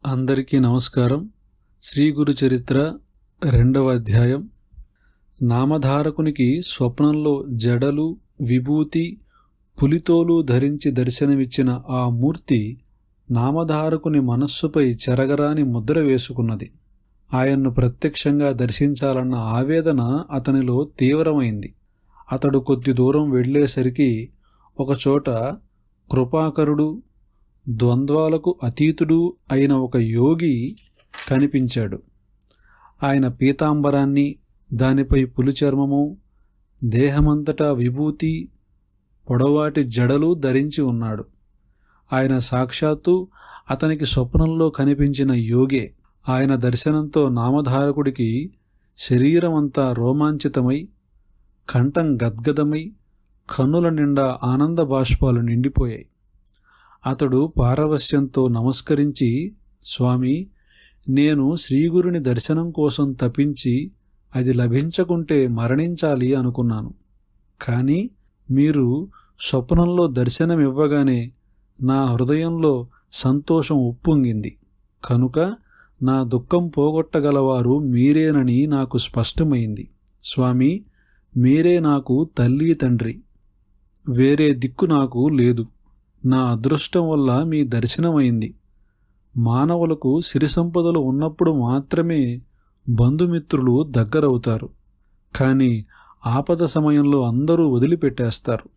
అందరికీ నమస్కారం శ్రీ గురు చరిత్ర రెండవ అధ్యాయం నామధారకునికి స్వప్నంలో జడలు విభూతి పులితోలు ధరించి దర్శనమిచ్చిన ఆ మూర్తి నామధారకుని మనస్సుపై చెరగరాని ముద్ర వేసుకున్నది ఆయన్ను ప్రత్యక్షంగా దర్శించాలన్న ఆవేదన అతనిలో తీవ్రమైంది అతడు కొద్ది దూరం వెళ్ళేసరికి ఒకచోట కృపాకరుడు ద్వంద్వాలకు అతీతుడు అయిన ఒక యోగి కనిపించాడు ఆయన పీతాంబరాన్ని దానిపై పులిచర్మము దేహమంతటా విభూతి పొడవాటి జడలు ధరించి ఉన్నాడు ఆయన సాక్షాత్తు అతనికి స్వప్నంలో కనిపించిన యోగే ఆయన దర్శనంతో నామధారకుడికి శరీరమంతా రోమాంచితమై కంఠం గద్గదమై కన్నుల నిండా ఆనంద బాష్పాలు నిండిపోయాయి అతడు పారవస్యంతో నమస్కరించి స్వామి నేను శ్రీగురుని దర్శనం కోసం తపించి అది లభించకుంటే మరణించాలి అనుకున్నాను కానీ మీరు స్వప్నంలో దర్శనమివ్వగానే నా హృదయంలో సంతోషం ఉప్పొంగింది కనుక నా దుఃఖం పోగొట్టగలవారు మీరేనని నాకు స్పష్టమైంది స్వామి మీరే నాకు తల్లి తండ్రి వేరే దిక్కు నాకు లేదు నా అదృష్టం వల్ల మీ దర్శనమైంది మానవులకు సిరి సంపదలు ఉన్నప్పుడు మాత్రమే బంధుమిత్రులు దగ్గరవుతారు కానీ ఆపద సమయంలో అందరూ వదిలిపెట్టేస్తారు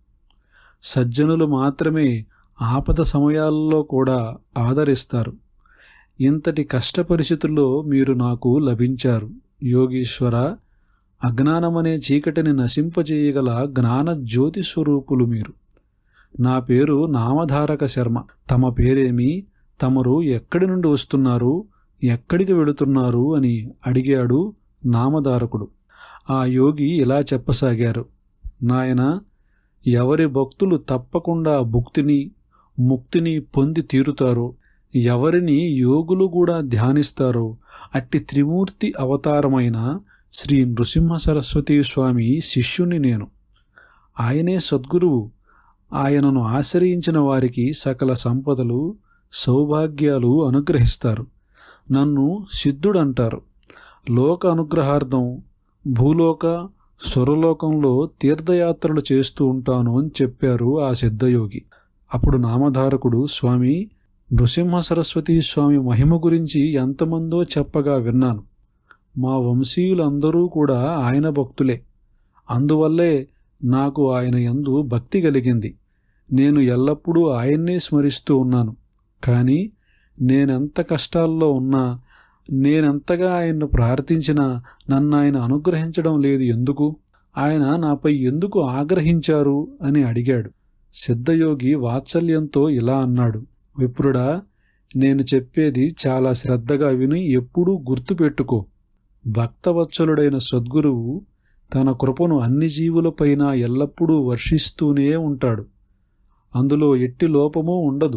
సజ్జనులు మాత్రమే ఆపద సమయాల్లో కూడా ఆదరిస్తారు ఇంతటి కష్ట పరిస్థితుల్లో మీరు నాకు లభించారు యోగీశ్వర అజ్ఞానమనే చీకటిని నశింపజేయగల జ్ఞాన జ్యోతి స్వరూపులు మీరు నా పేరు నామధారక శర్మ తమ పేరేమి తమరు ఎక్కడి నుండి వస్తున్నారు ఎక్కడికి వెళుతున్నారు అని అడిగాడు నామధారకుడు ఆ యోగి ఇలా చెప్పసాగారు నాయన ఎవరి భక్తులు తప్పకుండా భుక్తిని ముక్తిని పొంది తీరుతారో ఎవరిని యోగులు కూడా ధ్యానిస్తారో అట్టి త్రిమూర్తి అవతారమైన శ్రీ నృసింహ సరస్వతీ స్వామి శిష్యుని నేను ఆయనే సద్గురువు ఆయనను ఆశ్రయించిన వారికి సకల సంపదలు సౌభాగ్యాలు అనుగ్రహిస్తారు నన్ను సిద్ధుడంటారు లోక అనుగ్రహార్థం భూలోక స్వరలోకంలో తీర్థయాత్రలు చేస్తూ ఉంటాను అని చెప్పారు ఆ సిద్ధయోగి అప్పుడు నామధారకుడు స్వామి నృసింహ సరస్వతీ స్వామి మహిమ గురించి ఎంతమందో చెప్పగా విన్నాను మా వంశీయులందరూ కూడా ఆయన భక్తులే అందువల్లే నాకు ఆయన యందు భక్తి కలిగింది నేను ఎల్లప్పుడూ ఆయన్నే స్మరిస్తూ ఉన్నాను కానీ నేనెంత కష్టాల్లో ఉన్నా నేనెంతగా ఆయన్ను ప్రార్థించినా నన్ను ఆయన అనుగ్రహించడం లేదు ఎందుకు ఆయన నాపై ఎందుకు ఆగ్రహించారు అని అడిగాడు సిద్ధయోగి వాత్సల్యంతో ఇలా అన్నాడు విప్రుడా నేను చెప్పేది చాలా శ్రద్ధగా విని ఎప్పుడూ గుర్తుపెట్టుకో భక్తవత్సలుడైన సద్గురువు తన కృపను అన్ని జీవులపైన ఎల్లప్పుడూ వర్షిస్తూనే ఉంటాడు అందులో ఎట్టి లోపమూ ఉండదు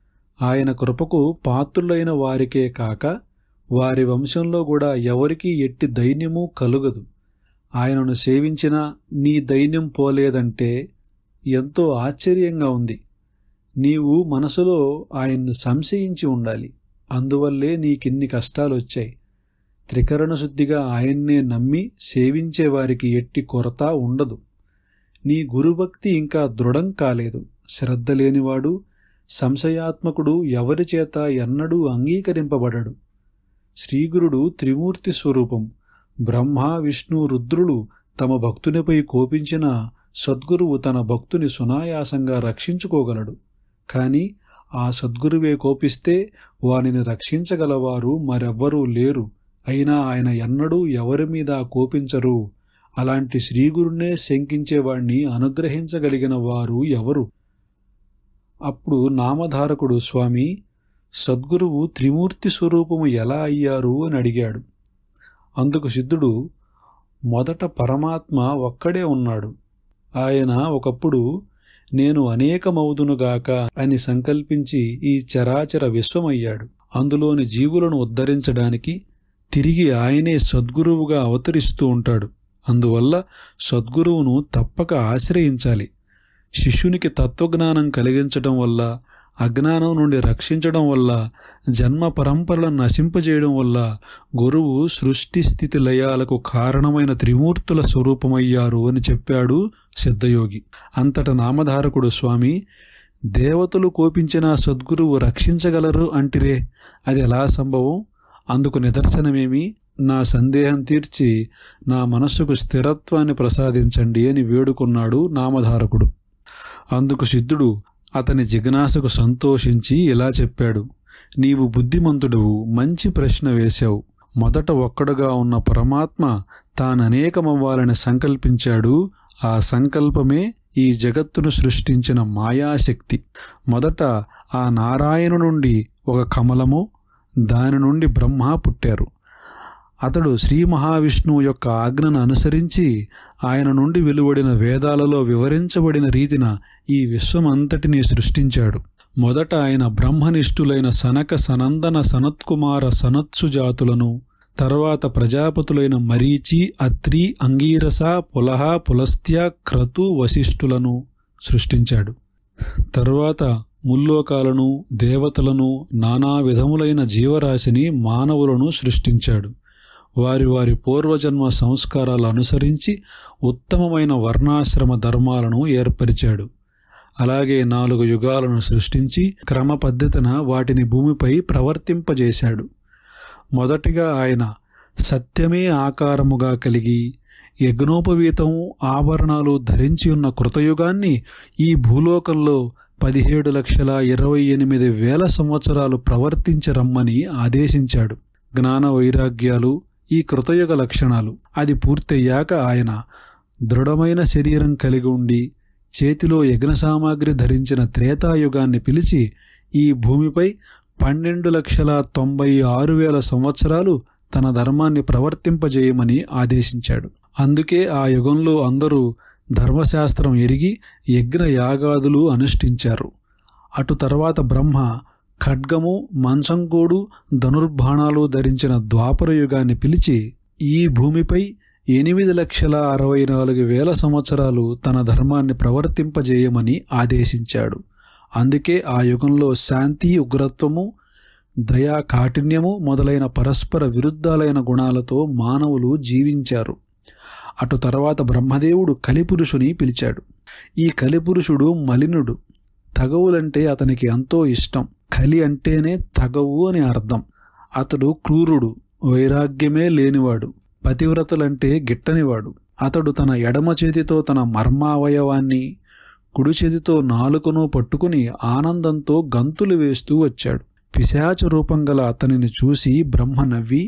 ఆయన కృపకు పాత్రులైన వారికే కాక వారి వంశంలో కూడా ఎవరికీ ఎట్టి దైన్యమూ కలుగదు ఆయనను సేవించినా నీ దైన్యం పోలేదంటే ఎంతో ఆశ్చర్యంగా ఉంది నీవు మనసులో ఆయన్ను సంశయించి ఉండాలి అందువల్లే నీకిన్ని కష్టాలు వచ్చాయి త్రికరణ శుద్ధిగా ఆయన్నే నమ్మి సేవించే వారికి ఎట్టి కొరత ఉండదు నీ గురుభక్తి ఇంకా దృఢం కాలేదు శ్రద్ధ లేనివాడు సంశయాత్మకుడు ఎవరి చేత ఎన్నడూ అంగీకరింపబడడు శ్రీగురుడు త్రిమూర్తి స్వరూపం బ్రహ్మ విష్ణు రుద్రులు తమ భక్తునిపై కోపించిన సద్గురువు తన భక్తుని సునాయాసంగా రక్షించుకోగలడు కాని ఆ సద్గురువే కోపిస్తే వానిని రక్షించగలవారు మరెవ్వరూ లేరు అయినా ఆయన ఎన్నడూ ఎవరి మీద కోపించరు అలాంటి శ్రీగురునే శంకించేవాణ్ణి అనుగ్రహించగలిగిన వారు ఎవరు అప్పుడు నామధారకుడు స్వామి సద్గురువు త్రిమూర్తి స్వరూపము ఎలా అయ్యారు అని అడిగాడు అందుకు సిద్ధుడు మొదట పరమాత్మ ఒక్కడే ఉన్నాడు ఆయన ఒకప్పుడు నేను అనేకమవుదునుగాక అని సంకల్పించి ఈ చరాచర విశ్వమయ్యాడు అందులోని జీవులను ఉద్ధరించడానికి తిరిగి ఆయనే సద్గురువుగా అవతరిస్తూ ఉంటాడు అందువల్ల సద్గురువును తప్పక ఆశ్రయించాలి శిష్యునికి తత్వజ్ఞానం కలిగించటం వల్ల అజ్ఞానం నుండి రక్షించడం వల్ల జన్మ పరంపరలను నశింపజేయడం వల్ల గురువు సృష్టి స్థితి లయాలకు కారణమైన త్రిమూర్తుల స్వరూపమయ్యారు అని చెప్పాడు సిద్ధయోగి అంతట నామధారకుడు స్వామి దేవతలు కోపించిన సద్గురువు రక్షించగలరు అంటిరే అది ఎలా సంభవం అందుకు నిదర్శనమేమి నా సందేహం తీర్చి నా మనస్సుకు స్థిరత్వాన్ని ప్రసాదించండి అని వేడుకున్నాడు నామధారకుడు అందుకు సిద్ధుడు అతని జిజ్ఞాసకు సంతోషించి ఇలా చెప్పాడు నీవు బుద్ధిమంతుడువు మంచి ప్రశ్న వేశావు మొదట ఒక్కడుగా ఉన్న పరమాత్మ తాననేకమవ్వాలని సంకల్పించాడు ఆ సంకల్పమే ఈ జగత్తును సృష్టించిన మాయాశక్తి మొదట ఆ నారాయణ నుండి ఒక కమలము దాని నుండి బ్రహ్మ పుట్టారు అతడు శ్రీ మహావిష్ణువు యొక్క ఆజ్ఞను అనుసరించి ఆయన నుండి వెలువడిన వేదాలలో వివరించబడిన రీతిన ఈ విశ్వమంతటినీ సృష్టించాడు మొదట ఆయన బ్రహ్మనిష్ఠులైన సనక సనందన సనత్కుమార సనత్సు జాతులను తర్వాత ప్రజాపతులైన మరీచి అత్రి అంగీరస పులహ పులస్త్య క్రతు వశిష్ఠులను సృష్టించాడు తరువాత ముల్లోకాలను దేవతలను నానా విధములైన జీవరాశిని మానవులను సృష్టించాడు వారి వారి పూర్వజన్మ సంస్కారాలు అనుసరించి ఉత్తమమైన వర్ణాశ్రమ ధర్మాలను ఏర్పరిచాడు అలాగే నాలుగు యుగాలను సృష్టించి క్రమ పద్ధతిన వాటిని భూమిపై ప్రవర్తింపజేశాడు మొదటిగా ఆయన సత్యమే ఆకారముగా కలిగి యజ్ఞోపవీతము ఆభరణాలు ధరించి ఉన్న కృతయుగాన్ని ఈ భూలోకంలో పదిహేడు లక్షల ఇరవై ఎనిమిది వేల సంవత్సరాలు ప్రవర్తించరమ్మని ఆదేశించాడు జ్ఞాన వైరాగ్యాలు ఈ కృతయుగ లక్షణాలు అది పూర్తయ్యాక ఆయన దృఢమైన శరీరం కలిగి ఉండి చేతిలో యజ్ఞ సామాగ్రి ధరించిన త్రేతాయుగాన్ని పిలిచి ఈ భూమిపై పన్నెండు లక్షల తొంభై ఆరు వేల సంవత్సరాలు తన ధర్మాన్ని ప్రవర్తింపజేయమని ఆదేశించాడు అందుకే ఆ యుగంలో అందరూ ధర్మశాస్త్రం ఎరిగి యజ్ఞ యాగాదులు అనుష్ఠించారు అటు తర్వాత బ్రహ్మ ఖడ్గము మంచంకోడు ధనుర్బాణాలు ధరించిన ద్వాపర యుగాన్ని పిలిచి ఈ భూమిపై ఎనిమిది లక్షల అరవై నాలుగు వేల సంవత్సరాలు తన ధర్మాన్ని ప్రవర్తింపజేయమని ఆదేశించాడు అందుకే ఆ యుగంలో శాంతి ఉగ్రత్వము దయా కాఠిన్యము మొదలైన పరస్పర విరుద్ధాలైన గుణాలతో మానవులు జీవించారు అటు తర్వాత బ్రహ్మదేవుడు కలిపురుషుని పిలిచాడు ఈ కలిపురుషుడు మలినుడు తగవులంటే అతనికి ఎంతో ఇష్టం కలి అంటేనే తగవు అని అర్థం అతడు క్రూరుడు వైరాగ్యమే లేనివాడు పతివ్రతలంటే గిట్టనివాడు అతడు తన ఎడమ చేతితో తన మర్మావయవాన్ని కుడి చేతితో నాలుకను పట్టుకుని ఆనందంతో గంతులు వేస్తూ వచ్చాడు పిశాచ రూపం గల అతనిని చూసి బ్రహ్మ నవ్వి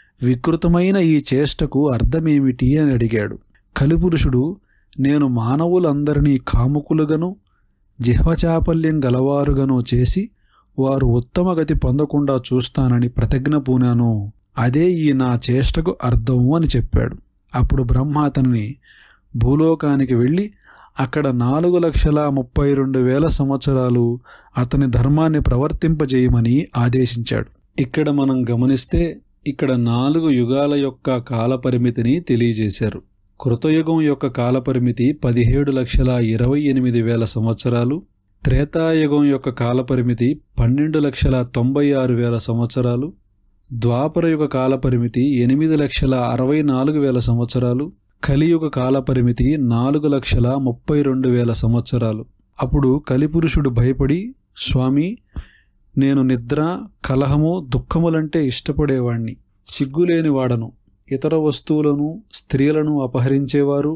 వికృతమైన ఈ చేష్టకు అర్థమేమిటి అని అడిగాడు కలిపురుషుడు నేను మానవులందరినీ కాముకులుగను జిహ్వచాపల్యం గలవారుగాను చేసి వారు ఉత్తమ గతి పొందకుండా చూస్తానని ప్రతిజ్ఞ పూనాను అదే ఈ నా చేష్టకు అర్థము అని చెప్పాడు అప్పుడు బ్రహ్మ అతనిని భూలోకానికి వెళ్ళి అక్కడ నాలుగు లక్షల ముప్పై రెండు వేల సంవత్సరాలు అతని ధర్మాన్ని ప్రవర్తింపజేయమని ఆదేశించాడు ఇక్కడ మనం గమనిస్తే ఇక్కడ నాలుగు యుగాల యొక్క కాలపరిమితిని తెలియజేశారు కృతయుగం యొక్క కాలపరిమితి పదిహేడు లక్షల ఇరవై ఎనిమిది వేల సంవత్సరాలు త్రేతాయుగం యొక్క కాలపరిమితి పన్నెండు లక్షల తొంభై ఆరు వేల సంవత్సరాలు ద్వాపరయుగ కాలపరిమితి ఎనిమిది లక్షల అరవై నాలుగు వేల సంవత్సరాలు కలియుగ కాలపరిమితి నాలుగు లక్షల ముప్పై రెండు వేల సంవత్సరాలు అప్పుడు కలిపురుషుడు భయపడి స్వామి నేను నిద్ర కలహము దుఃఖములంటే ఇష్టపడేవాణ్ణి సిగ్గులేని వాడను ఇతర వస్తువులను స్త్రీలను అపహరించేవారు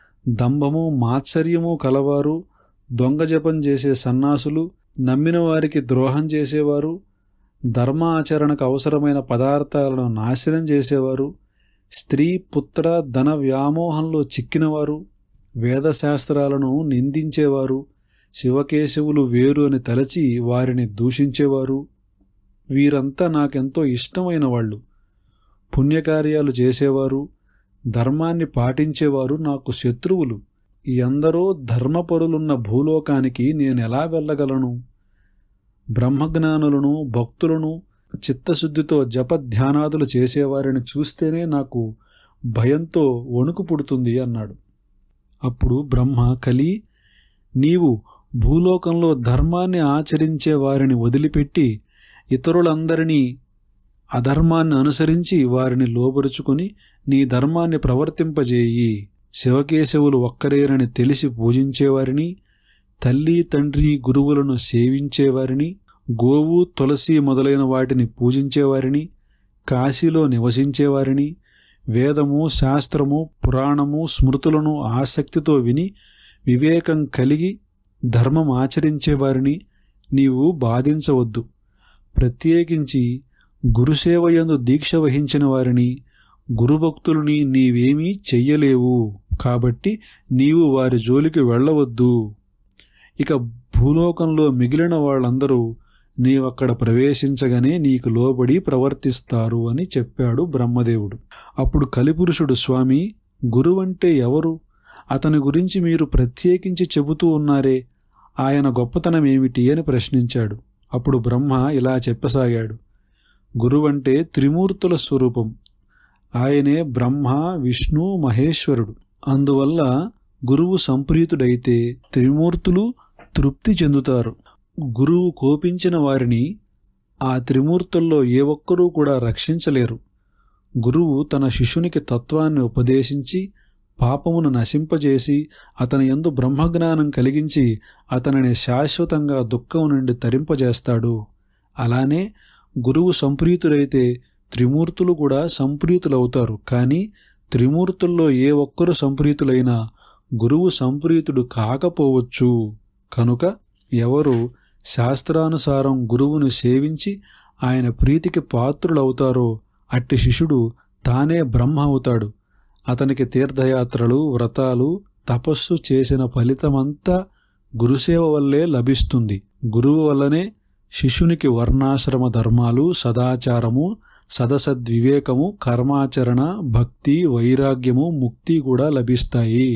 దంభము మాత్సర్యము కలవారు దొంగ జపం చేసే సన్నాసులు నమ్మిన వారికి ద్రోహం చేసేవారు ధర్మ ఆచరణకు అవసరమైన పదార్థాలను నాశనం చేసేవారు స్త్రీ పుత్ర ధన వ్యామోహంలో చిక్కినవారు వేదశాస్త్రాలను నిందించేవారు శివకేశవులు వేరు అని తలచి వారిని దూషించేవారు వీరంతా నాకెంతో ఇష్టమైన వాళ్ళు పుణ్యకార్యాలు చేసేవారు ధర్మాన్ని పాటించేవారు నాకు శత్రువులు ఎందరో ధర్మపరులున్న భూలోకానికి నేను ఎలా వెళ్ళగలను బ్రహ్మజ్ఞానులను భక్తులను చిత్తశుద్ధితో జప ధ్యానాదులు చేసేవారిని చూస్తేనే నాకు భయంతో వణుకు పుడుతుంది అన్నాడు అప్పుడు బ్రహ్మ కలి నీవు భూలోకంలో ధర్మాన్ని ఆచరించే వారిని వదిలిపెట్టి ఇతరులందరినీ అధర్మాన్ని అనుసరించి వారిని లోబరుచుకుని నీ ధర్మాన్ని ప్రవర్తింపజేయి శివకేశవులు ఒక్కరేనని తెలిసి పూజించేవారిని తల్లి తండ్రి గురువులను సేవించేవారిని గోవు తులసి మొదలైన వాటిని పూజించేవారిని కాశీలో నివసించేవారిని వేదము శాస్త్రము పురాణము స్మృతులను ఆసక్తితో విని వివేకం కలిగి ధర్మం ఆచరించేవారిని నీవు బాధించవద్దు ప్రత్యేకించి గురుసేవయందు దీక్ష వహించిన వారిని గురుభక్తులని నీవేమీ చెయ్యలేవు కాబట్టి నీవు వారి జోలికి వెళ్ళవద్దు ఇక భూలోకంలో మిగిలిన వాళ్ళందరూ నీవక్కడ ప్రవేశించగానే నీకు లోబడి ప్రవర్తిస్తారు అని చెప్పాడు బ్రహ్మదేవుడు అప్పుడు కలిపురుషుడు స్వామి గురువంటే ఎవరు అతని గురించి మీరు ప్రత్యేకించి చెబుతూ ఉన్నారే ఆయన గొప్పతనం ఏమిటి అని ప్రశ్నించాడు అప్పుడు బ్రహ్మ ఇలా చెప్పసాగాడు గురువంటే త్రిమూర్తుల స్వరూపం ఆయనే బ్రహ్మ విష్ణు మహేశ్వరుడు అందువల్ల గురువు సంప్రీతుడైతే త్రిమూర్తులు తృప్తి చెందుతారు గురువు కోపించిన వారిని ఆ త్రిమూర్తుల్లో ఏ ఒక్కరూ కూడా రక్షించలేరు గురువు తన శిష్యునికి తత్వాన్ని ఉపదేశించి పాపమును నశింపజేసి అతని యందు బ్రహ్మజ్ఞానం కలిగించి అతనిని శాశ్వతంగా దుఃఖం నుండి తరింపజేస్తాడు అలానే గురువు సంప్రీతుడైతే త్రిమూర్తులు కూడా సంప్రీతులవుతారు కానీ త్రిమూర్తుల్లో ఏ ఒక్కరు సంప్రీతులైనా గురువు సంప్రీతుడు కాకపోవచ్చు కనుక ఎవరు శాస్త్రానుసారం గురువును సేవించి ఆయన ప్రీతికి పాత్రులవుతారో అట్టి శిష్యుడు తానే బ్రహ్మ అవుతాడు అతనికి తీర్థయాత్రలు వ్రతాలు తపస్సు చేసిన ఫలితమంతా గురుసేవ వల్లే లభిస్తుంది గురువు వల్లనే శిష్యునికి వర్ణాశ్రమ ధర్మాలు సదాచారము సదసద్వివేకము కర్మాచరణ భక్తి వైరాగ్యము ముక్తి కూడా లభిస్తాయి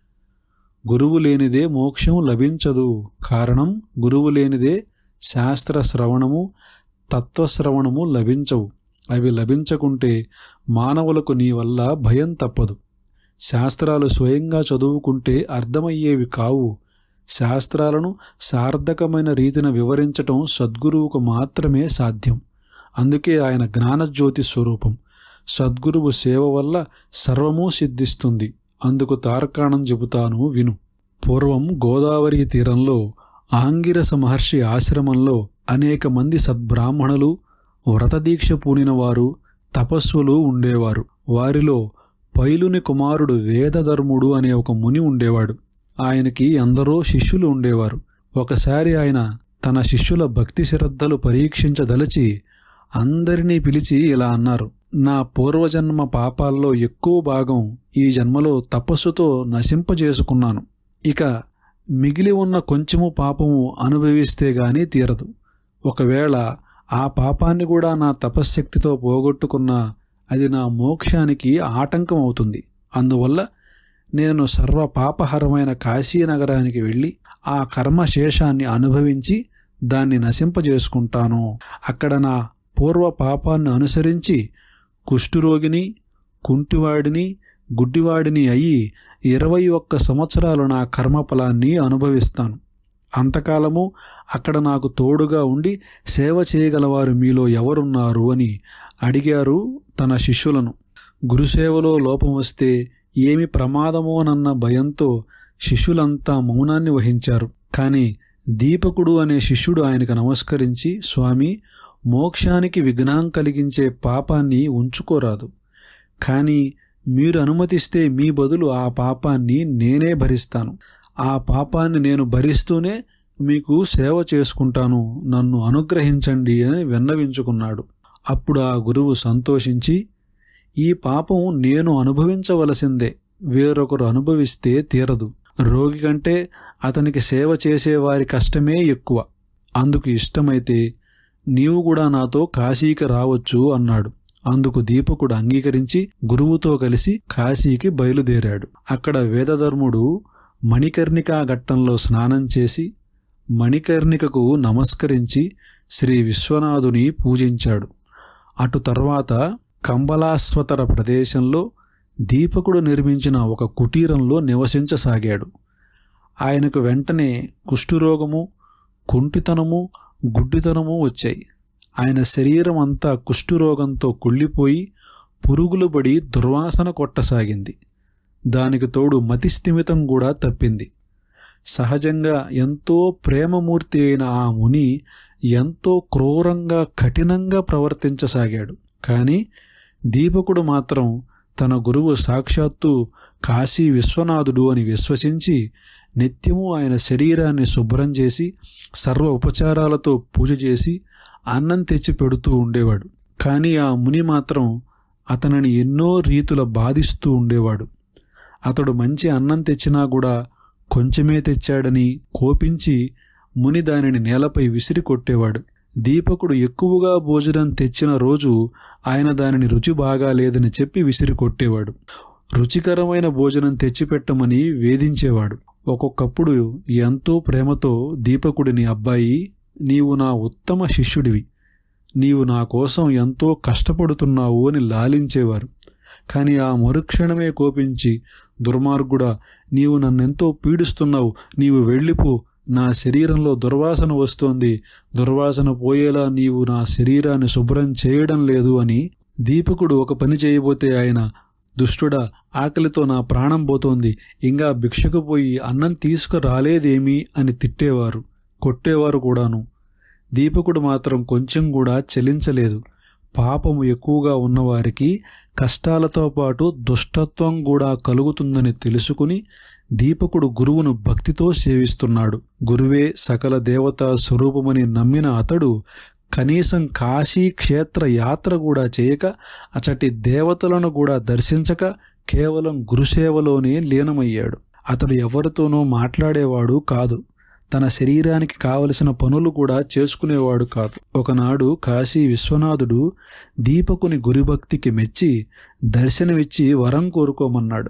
గురువు లేనిదే మోక్షం లభించదు కారణం గురువు లేనిదే శాస్త్ర శ్రవణము తత్వశ్రవణము లభించవు అవి లభించకుంటే మానవులకు నీ వల్ల భయం తప్పదు శాస్త్రాలు స్వయంగా చదువుకుంటే అర్థమయ్యేవి కావు శాస్త్రాలను సార్థకమైన రీతిన వివరించటం సద్గురువుకు మాత్రమే సాధ్యం అందుకే ఆయన జ్ఞానజ్యోతి స్వరూపం సద్గురువు సేవ వల్ల సర్వమూ సిద్ధిస్తుంది అందుకు తార్కాణం చెబుతాను విను పూర్వం గోదావరి తీరంలో ఆంగిరస మహర్షి ఆశ్రమంలో అనేక మంది సద్బ్రాహ్మణులు వ్రతదీక్ష పూనిన వారు తపస్సులు ఉండేవారు వారిలో పైలుని కుమారుడు వేదధర్ముడు అనే ఒక ముని ఉండేవాడు ఆయనకి ఎందరో శిష్యులు ఉండేవారు ఒకసారి ఆయన తన శిష్యుల భక్తి శ్రద్ధలు పరీక్షించదలచి అందరినీ పిలిచి ఇలా అన్నారు నా పూర్వజన్మ పాపాల్లో ఎక్కువ భాగం ఈ జన్మలో తపస్సుతో నశింపజేసుకున్నాను ఇక మిగిలి ఉన్న కొంచెము పాపము అనుభవిస్తే గాని తీరదు ఒకవేళ ఆ పాపాన్ని కూడా నా తపశ్శక్తితో పోగొట్టుకున్నా అది నా మోక్షానికి ఆటంకం అవుతుంది అందువల్ల నేను సర్వ పాపహరమైన కాశీ నగరానికి వెళ్ళి ఆ కర్మశేషాన్ని అనుభవించి దాన్ని నశింపజేసుకుంటాను అక్కడ నా పూర్వ పాపాన్ని అనుసరించి కుష్ఠురోగిని కుంటివాడిని గుడ్డివాడిని అయి ఇరవై ఒక్క సంవత్సరాలు నా కర్మఫలాన్ని అనుభవిస్తాను అంతకాలము అక్కడ నాకు తోడుగా ఉండి సేవ చేయగలవారు మీలో ఎవరున్నారు అని అడిగారు తన శిష్యులను గురుసేవలో లోపం వస్తే ఏమి ప్రమాదమోనన్న భయంతో శిష్యులంతా మౌనాన్ని వహించారు కాని దీపకుడు అనే శిష్యుడు ఆయనకు నమస్కరించి స్వామి మోక్షానికి విఘ్నం కలిగించే పాపాన్ని ఉంచుకోరాదు కానీ మీరు అనుమతిస్తే మీ బదులు ఆ పాపాన్ని నేనే భరిస్తాను ఆ పాపాన్ని నేను భరిస్తూనే మీకు సేవ చేసుకుంటాను నన్ను అనుగ్రహించండి అని విన్నవించుకున్నాడు అప్పుడు ఆ గురువు సంతోషించి ఈ పాపం నేను అనుభవించవలసిందే వేరొకరు అనుభవిస్తే తీరదు రోగి కంటే అతనికి సేవ చేసేవారి కష్టమే ఎక్కువ అందుకు ఇష్టమైతే నీవు కూడా నాతో కాశీకి రావచ్చు అన్నాడు అందుకు దీపకుడు అంగీకరించి గురువుతో కలిసి కాశీకి బయలుదేరాడు అక్కడ వేదధర్ముడు మణికర్ణికా ఘట్టంలో స్నానం చేసి మణికర్ణికకు నమస్కరించి శ్రీ విశ్వనాథుని పూజించాడు అటు తర్వాత కంబలాస్వతర ప్రదేశంలో దీపకుడు నిర్మించిన ఒక కుటీరంలో నివసించసాగాడు ఆయనకు వెంటనే కుష్ఠురోగము కుంటితనము గుడ్డితనము వచ్చాయి ఆయన శరీరం అంతా కుష్ఠురోగంతో కుళ్ళిపోయి పురుగులు పడి దుర్వాసన కొట్టసాగింది దానికి తోడు మతిస్థిమితం కూడా తప్పింది సహజంగా ఎంతో ప్రేమమూర్తి అయిన ఆ ముని ఎంతో క్రూరంగా కఠినంగా ప్రవర్తించసాగాడు కానీ దీపకుడు మాత్రం తన గురువు సాక్షాత్తు కాశీ విశ్వనాథుడు అని విశ్వసించి నిత్యము ఆయన శరీరాన్ని శుభ్రం చేసి సర్వ ఉపచారాలతో పూజ చేసి అన్నం తెచ్చి పెడుతూ ఉండేవాడు కానీ ఆ ముని మాత్రం అతనిని ఎన్నో రీతుల బాధిస్తూ ఉండేవాడు అతడు మంచి అన్నం తెచ్చినా కూడా కొంచెమే తెచ్చాడని కోపించి ముని దానిని నేలపై విసిరి కొట్టేవాడు దీపకుడు ఎక్కువగా భోజనం తెచ్చిన రోజు ఆయన దానిని రుచి బాగాలేదని చెప్పి విసిరి కొట్టేవాడు రుచికరమైన భోజనం తెచ్చిపెట్టమని వేధించేవాడు ఒక్కొక్కప్పుడు ఎంతో ప్రేమతో దీపకుడిని అబ్బాయి నీవు నా ఉత్తమ శిష్యుడివి నీవు నా కోసం ఎంతో కష్టపడుతున్నావు అని లాలించేవారు కానీ ఆ మరుక్షణమే కోపించి దుర్మార్గుడా నీవు నన్నెంతో పీడిస్తున్నావు నీవు వెళ్ళిపో నా శరీరంలో దుర్వాసన వస్తోంది దుర్వాసన పోయేలా నీవు నా శరీరాన్ని శుభ్రం చేయడం లేదు అని దీపకుడు ఒక పని చేయబోతే ఆయన దుష్టుడా ఆకలితో నా ప్రాణం పోతోంది ఇంకా భిక్షకు పోయి అన్నం తీసుకురాలేదేమీ అని తిట్టేవారు కొట్టేవారు కూడాను దీపకుడు మాత్రం కొంచెం కూడా చెలించలేదు పాపము ఎక్కువగా ఉన్నవారికి కష్టాలతో పాటు దుష్టత్వం కూడా కలుగుతుందని తెలుసుకుని దీపకుడు గురువును భక్తితో సేవిస్తున్నాడు గురువే సకల దేవతా స్వరూపమని నమ్మిన అతడు కనీసం కాశీ క్షేత్ర యాత్ర కూడా చేయక అచటి దేవతలను కూడా దర్శించక కేవలం గురుసేవలోనే లీనమయ్యాడు అతడు ఎవరితోనూ మాట్లాడేవాడు కాదు తన శరీరానికి కావలసిన పనులు కూడా చేసుకునేవాడు కాదు ఒకనాడు కాశీ విశ్వనాథుడు దీపకుని గురుభక్తికి మెచ్చి దర్శనమిచ్చి వరం కోరుకోమన్నాడు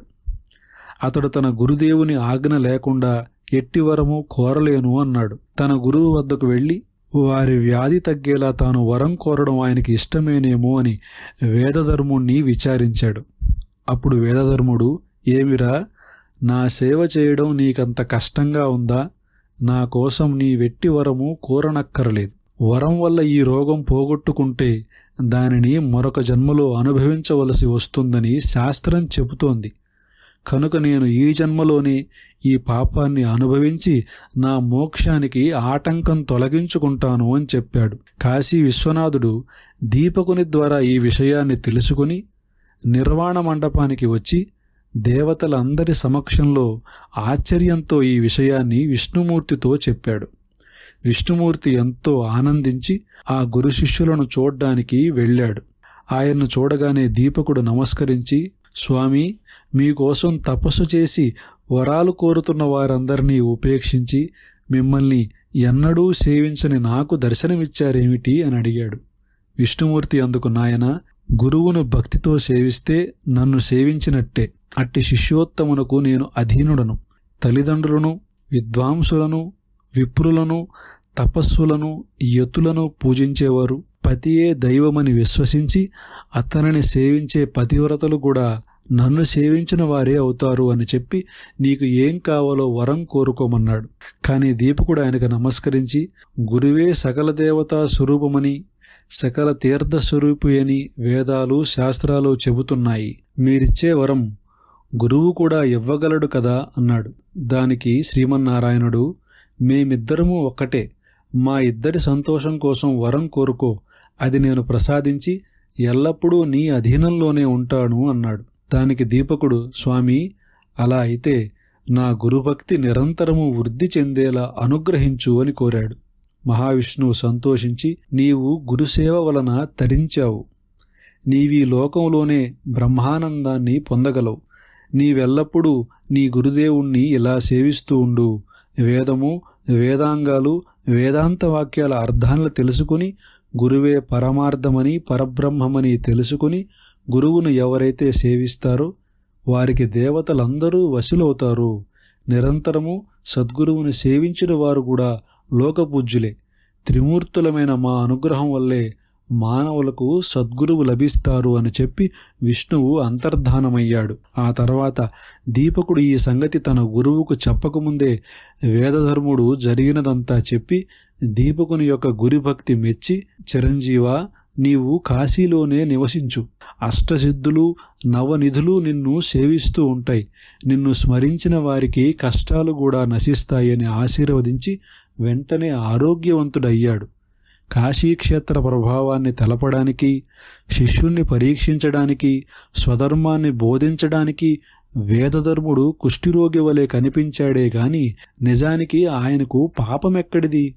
అతడు తన గురుదేవుని ఆజ్ఞ లేకుండా ఎట్టి వరము కోరలేను అన్నాడు తన గురువు వద్దకు వెళ్ళి వారి వ్యాధి తగ్గేలా తాను వరం కోరడం ఆయనకి ఇష్టమేనేమో అని వేదధర్ముణ్ణి విచారించాడు అప్పుడు వేదధర్ముడు ఏమిరా నా సేవ చేయడం నీకంత కష్టంగా ఉందా నా కోసం నీ వెట్టి వరము కోరనక్కరలేదు వరం వల్ల ఈ రోగం పోగొట్టుకుంటే దానిని మరొక జన్మలో అనుభవించవలసి వస్తుందని శాస్త్రం చెబుతోంది కనుక నేను ఈ జన్మలోనే ఈ పాపాన్ని అనుభవించి నా మోక్షానికి ఆటంకం తొలగించుకుంటాను అని చెప్పాడు కాశీ విశ్వనాథుడు దీపకుని ద్వారా ఈ విషయాన్ని తెలుసుకుని నిర్వాణ మండపానికి వచ్చి దేవతలందరి సమక్షంలో ఆశ్చర్యంతో ఈ విషయాన్ని విష్ణుమూర్తితో చెప్పాడు విష్ణుమూర్తి ఎంతో ఆనందించి ఆ గురు శిష్యులను చూడ్డానికి వెళ్ళాడు ఆయన్ను చూడగానే దీపకుడు నమస్కరించి స్వామి మీకోసం తపస్సు చేసి వరాలు కోరుతున్న వారందరినీ ఉపేక్షించి మిమ్మల్ని ఎన్నడూ సేవించని నాకు దర్శనమిచ్చారేమిటి అని అడిగాడు విష్ణుమూర్తి అందుకు నాయన గురువును భక్తితో సేవిస్తే నన్ను సేవించినట్టే అట్టి శిష్యోత్తమునకు నేను అధీనుడను తల్లిదండ్రులను విద్వాంసులను విప్రులను తపస్సులను యతులను పూజించేవారు పతియే దైవమని విశ్వసించి అతనిని సేవించే పతివ్రతలు కూడా నన్ను సేవించిన వారే అవుతారు అని చెప్పి నీకు ఏం కావాలో వరం కోరుకోమన్నాడు కానీ దీపకుడు ఆయనకు నమస్కరించి గురువే సకల దేవతా స్వరూపమని సకల తీర్థ స్వరూపి అని వేదాలు శాస్త్రాలు చెబుతున్నాయి మీరిచ్చే వరం గురువు కూడా ఇవ్వగలడు కదా అన్నాడు దానికి శ్రీమన్నారాయణుడు మేమిద్దరము ఒక్కటే మా ఇద్దరి సంతోషం కోసం వరం కోరుకో అది నేను ప్రసాదించి ఎల్లప్పుడూ నీ అధీనంలోనే ఉంటాను అన్నాడు దానికి దీపకుడు స్వామి అలా అయితే నా గురుభక్తి నిరంతరము వృద్ధి చెందేలా అనుగ్రహించు అని కోరాడు మహావిష్ణువు సంతోషించి నీవు గురుసేవ వలన తరించావు నీవీ లోకంలోనే బ్రహ్మానందాన్ని పొందగలవు నీవెల్లప్పుడూ నీ గురుదేవుణ్ణి ఇలా సేవిస్తూ ఉండు వేదము వేదాంగాలు వేదాంత వాక్యాల అర్థాలను తెలుసుకుని గురువే పరమార్థమని పరబ్రహ్మమని తెలుసుకుని గురువును ఎవరైతే సేవిస్తారో వారికి దేవతలందరూ వశులవుతారు నిరంతరము సద్గురువుని సేవించిన వారు కూడా లోకపూజ్యులే త్రిమూర్తులమైన మా అనుగ్రహం వల్లే మానవులకు సద్గురువు లభిస్తారు అని చెప్పి విష్ణువు అంతర్ధానమయ్యాడు ఆ తర్వాత దీపకుడు ఈ సంగతి తన గురువుకు చెప్పకముందే వేదధర్ముడు జరిగినదంతా చెప్పి దీపకుని యొక్క గురిభక్తి మెచ్చి చిరంజీవ నీవు కాశీలోనే నివసించు అష్టసిద్ధులు నవనిధులు నిన్ను సేవిస్తూ ఉంటాయి నిన్ను స్మరించిన వారికి కష్టాలు కూడా నశిస్తాయని ఆశీర్వదించి వెంటనే ఆరోగ్యవంతుడయ్యాడు కాశీక్షేత్ర ప్రభావాన్ని తెలపడానికి శిష్యుణ్ణి పరీక్షించడానికి స్వధర్మాన్ని బోధించడానికి వేదధర్ముడు కుష్ఠిరోగి వలె కనిపించాడే గాని నిజానికి ఆయనకు పాపమెక్కడిది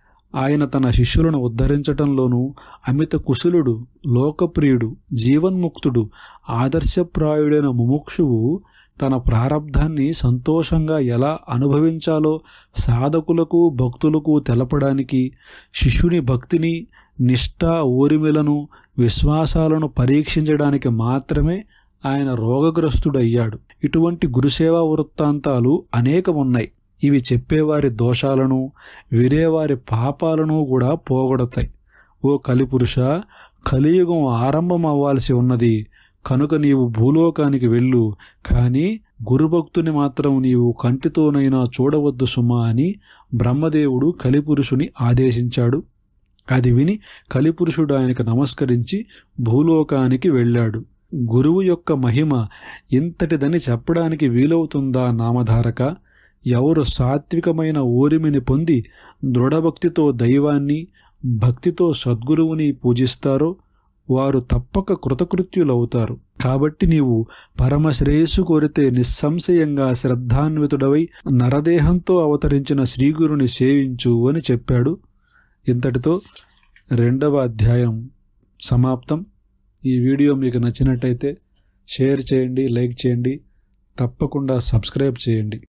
ఆయన తన శిష్యులను ఉద్ధరించటంలోనూ అమిత కుశలుడు లోకప్రియుడు జీవన్ముక్తుడు ఆదర్శప్రాయుడైన ముముక్షువు తన ప్రారంధాన్ని సంతోషంగా ఎలా అనుభవించాలో సాధకులకు భక్తులకు తెలపడానికి శిష్యుని భక్తిని నిష్ఠ ఓరిమిలను విశ్వాసాలను పరీక్షించడానికి మాత్రమే ఆయన రోగగ్రస్తుడయ్యాడు ఇటువంటి గురుసేవా వృత్తాంతాలు అనేకమున్నాయి ఇవి చెప్పేవారి దోషాలను వినేవారి పాపాలను కూడా పోగొడతాయి ఓ కలిపురుష కలియుగం ఆరంభం అవ్వాల్సి ఉన్నది కనుక నీవు భూలోకానికి వెళ్ళు కానీ గురుభక్తుని మాత్రం నీవు కంటితోనైనా చూడవద్దు సుమా అని బ్రహ్మదేవుడు కలిపురుషుని ఆదేశించాడు అది విని కలిపురుషుడు ఆయనకు నమస్కరించి భూలోకానికి వెళ్ళాడు గురువు యొక్క మహిమ ఇంతటిదని చెప్పడానికి వీలవుతుందా నామధారక ఎవరు సాత్వికమైన ఓరిమిని పొంది దృఢభక్తితో దైవాన్ని భక్తితో సద్గురువుని పూజిస్తారో వారు తప్పక కృతకృత్యులవుతారు కాబట్టి నీవు పరమశ్రేయస్సు కోరితే నిస్సంశయంగా శ్రద్ధాన్వితుడవై నరదేహంతో అవతరించిన శ్రీగురుని సేవించు అని చెప్పాడు ఇంతటితో రెండవ అధ్యాయం సమాప్తం ఈ వీడియో మీకు నచ్చినట్టయితే షేర్ చేయండి లైక్ చేయండి తప్పకుండా సబ్స్క్రైబ్ చేయండి